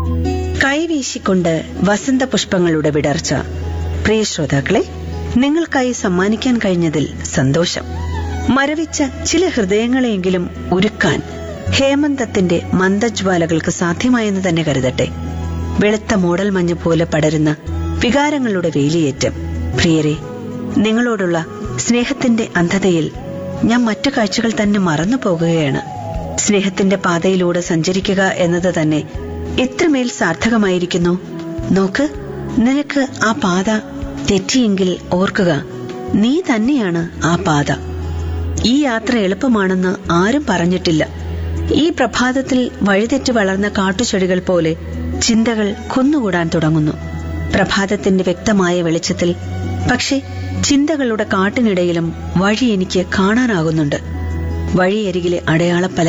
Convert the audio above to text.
കൈവീശിക്കൊണ്ട് വസന്തപുഷ്പങ്ങളുടെ വിടർച്ച പ്രിയ ശ്രോതാക്കളെ നിങ്ങൾക്കായി സമ്മാനിക്കാൻ കഴിഞ്ഞതിൽ സന്തോഷം മരവിച്ച ചില ഹൃദയങ്ങളെയെങ്കിലും ഉരുക്കാൻ ഹേമന്തത്തിന്റെ മന്ദജ്വാലകൾക്ക് സാധ്യമായെന്ന് തന്നെ കരുതട്ടെ വെളുത്ത മൂടൽ മഞ്ഞ് പോലെ പടരുന്ന വികാരങ്ങളുടെ വേലിയേറ്റം പ്രിയരെ നിങ്ങളോടുള്ള സ്നേഹത്തിന്റെ അന്ധതയിൽ ഞാൻ മറ്റു കാഴ്ചകൾ തന്നെ മറന്നു പോകുകയാണ് സ്നേഹത്തിന്റെ പാതയിലൂടെ സഞ്ചരിക്കുക എന്നത് തന്നെ എത്രമേൽ സാർത്ഥകമായിരിക്കുന്നു നോക്ക് നിനക്ക് ആ പാത തെറ്റിയെങ്കിൽ ഓർക്കുക നീ തന്നെയാണ് ആ പാത ഈ യാത്ര എളുപ്പമാണെന്ന് ആരും പറഞ്ഞിട്ടില്ല ഈ പ്രഭാതത്തിൽ വഴിതെറ്റി വളർന്ന കാട്ടുചെടികൾ പോലെ ചിന്തകൾ കുന്നുകൂടാൻ തുടങ്ങുന്നു പ്രഭാതത്തിന്റെ വ്യക്തമായ വെളിച്ചത്തിൽ പക്ഷെ ചിന്തകളുടെ കാട്ടിനിടയിലും വഴി എനിക്ക് കാണാനാകുന്നുണ്ട് വഴിയരികിലെ അടയാളപ്പല